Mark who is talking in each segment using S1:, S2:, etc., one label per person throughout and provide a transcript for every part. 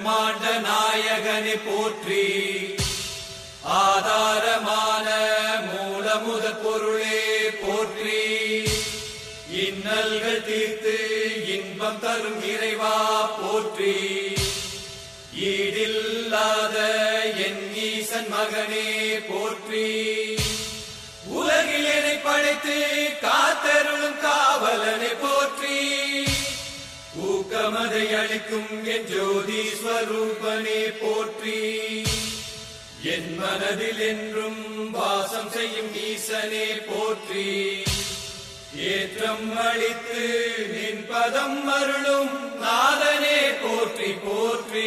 S1: பிரம்மாண்ட நாயகனை போற்றி ஆதாரமான மூலமுத பொருளே போற்றி இன்னல்கள் தீர்த்து இன்பம் தரும் இறைவா போற்றி ஈடில்லாத என் ஈசன் மகனே போற்றி உலகில் என்னை படைத்து காத்தருளும் காவலனை போற்றி ஊக்கமதை அளிக்கும் என் ஜோதி ஸ்வரூபனே போற்றி என் மனதில் என்றும் வாசம் செய்யும் ஈசனே போற்றி ஏற்றம் அளித்து நின் பதம் அருளும் நாதனே போற்றி போற்றி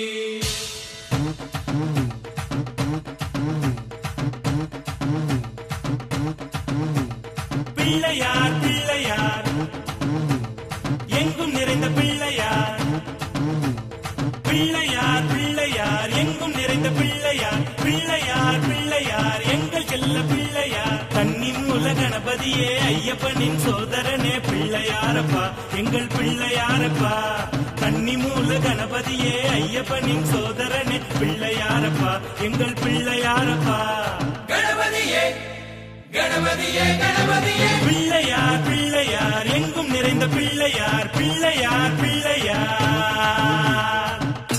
S2: பிள்ளையார் பிள்ளையார் எங்கும் நிறைந்த பிள்ளையார் பிள்ளையார் பிள்ளையார் எங்கும் நிறைந்த பிள்ளையார் பிள்ளையார் பிள்ளையார் எங்கள் செல்ல பிள்ளையார் கண்ணின் உல கணபதியே ஐயப்பனின் சோதரனே பிள்ளையாரப்பா எங்கள் பிள்ளையாரப்பா கன்னி மூல கணபதியே ஐயப்பனின் சோதரனே பிள்ளையாரப்பா எங்கள் பிள்ளையாரப்பா
S1: கணபதியே கணபதியே கணபதியே
S2: பிள்ளையார் பிள்ளையார் எங்கும் நிறைந்த பிள்ளையார் பிள்ளையார் பிள்ளையார்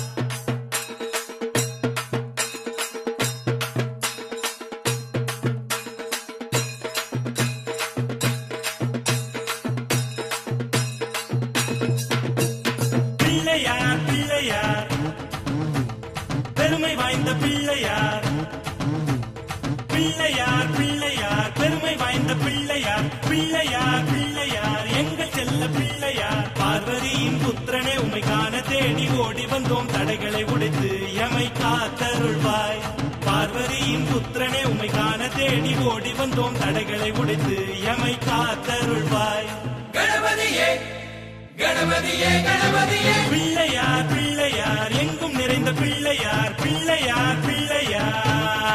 S2: பிள்ளையார் பிள்ளையார் பெருமை வாய்ந்த பிள்ளையார் பிள்ளையார் பிள்ளையார் பெருமை வாய்ந்த பிள்ளையார் பிள்ளையார் பிள்ளையார் எங்கள் செல்ல பிள்ளையார் பார்வதியின் புத்திரனே உமை காண தேடி ஓடி வந்தோம் தடைகளை உடைத்து எமை காத்தருள்வாய் பார்வதியின் புத்திரனே உமை காண தேடி ஓடி வந்தோம் தடைகளை உடைத்து எமை காத்தருள்வாய்
S1: கணபதியே கணபதியே கணபதியே
S2: பிள்ளையார் பிள்ளையார் எங்கும் நிறைந்த பிள்ளையார் பிள்ளையார் பிள்ளையார்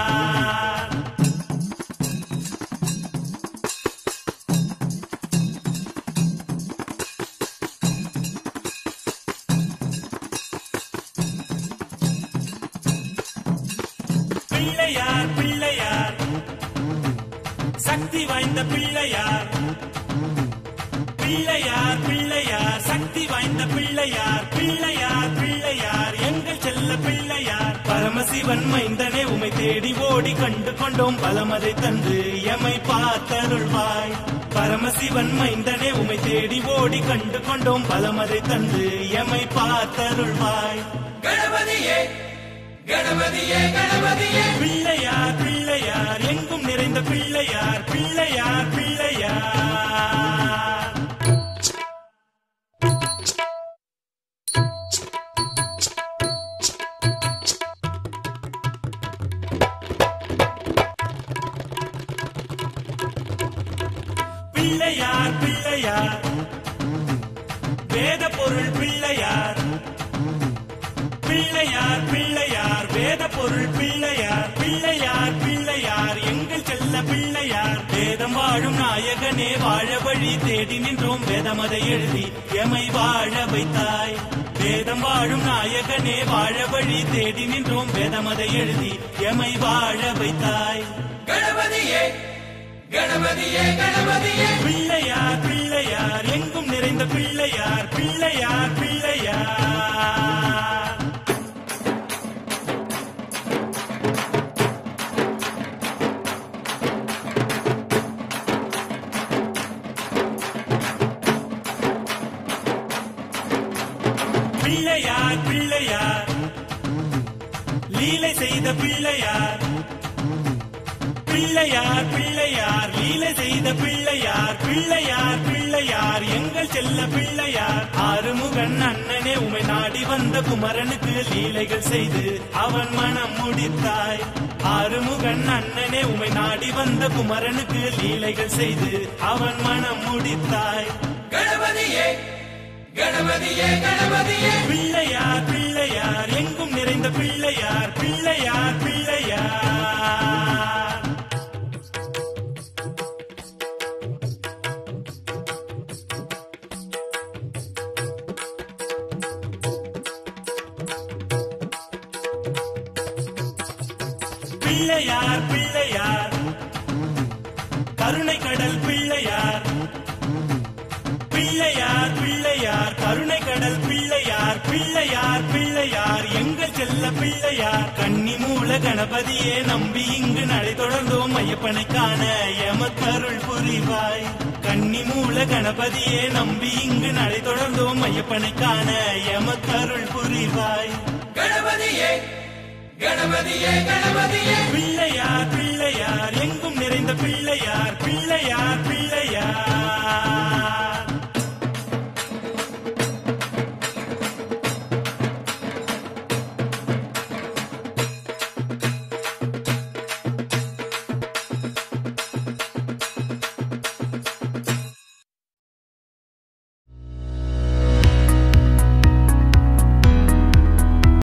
S2: பிள்ளையார் பிள்ளையார் சக்தி வாய்ந்த பிள்ளையார் பிள்ளையார் பிள்ளையார் சக்தி வாய்ந்த பிள்ளையார் பிள்ளையார் பிள்ளையார் எங்கள் செல்ல பிள்ளையார் பரமசிவன் மைந்தனே உமை தேடி ஓடி கண்டு கொண்டோம் பலமதை தந்து எமை பார்த்தருள்வாய் பரமசிவன் மைந்தனே உமை தேடி ஓடி கண்டு கொண்டோம் பலமதை தந்து எமை பார்த்தருள்வாய்
S1: கணபதியே கணபதியே கணபதியே
S2: பிள்ளையார் பிள்ளையார் எங்கும் நிறைந்த பிள்ளையார் பிள்ளையார் பிள்ளையார் பிள்ளையார் பிள்ளையார் வேத பொருள் பிள்ளையார் பிள்ளையார் பிள்ளையார் வேத பொருள் பிள்ளையார் பிள்ளையார் பிள்ளையார் எங்கள் செல்ல பிள்ளையார் வேதம் வாழும் நாயகனே வாழ வழி தேடி நின்றோம் வேதமதை எழுதி எமை வாழ வைத்தாய் வேதம் வாழும் நாயகனே வாழ வழி தேடி நின்றோம் வேதமதை எழுதி எமை வாழ வைத்தாய்
S1: கணபதியே கணபதியே கணபதியே
S2: பிள்ளையார் பிள்ளையார் எங்கும் நிறைந்த பிள்ளையார் பிள்ளையார் பிள்ளையார் பிள்ளையார் பிள்ளையார் லீலை செய்த பிள்ளையார் பிள்ளையார் பிள்ளையார் லீலை செய்த பிள்ளையார் பிள்ளையார் பிள்ளையார் எங்கள் செல்ல பிள்ளையார் ஆறுமுகன் அண்ணனே உமை நாடி வந்த குமரனுக்கு லீலைகள் செய்து அவன் மனம் முடித்தாய் ஆறுமுகன் அண்ணனே உமை நாடி வந்த குமரனுக்கு லீலைகள் செய்து அவன் மனம் முடித்தாய்
S1: கணபதியே கணபதியே கணபதியே
S2: பிள்ளையார் பிள்ளையார் எங்கும் நிறைந்த பிள்ளையார் பிள்ளையார் பிள்ளையார் பிள்ளையார் பிள்ளையார் கருணை கடல் பிள்ளையார் பிள்ளையார் பிள்ளையார் கருணை கடல் பிள்ளையார் பிள்ளையார் பிள்ளையார் எங்கள் செல்ல பிள்ளையார் கன்னி மூல கணபதியே நம்பி இங்கு நடை தொடர்ந்தோம் ஐயப்பனை காண எமக்கருள் புரிவாய் கன்னி மூல கணபதியே நம்பி இங்கு நடை தொடர்ந்தோம் ஐயப்பனை காண எமக்கருள் புரிவாய்
S1: கணபதியே கணபதியே கணபதியே
S2: பிள்ளையார் பிள்ளையார் எங்கும் நிறைந்த பிள்ளையார் பிள்ளை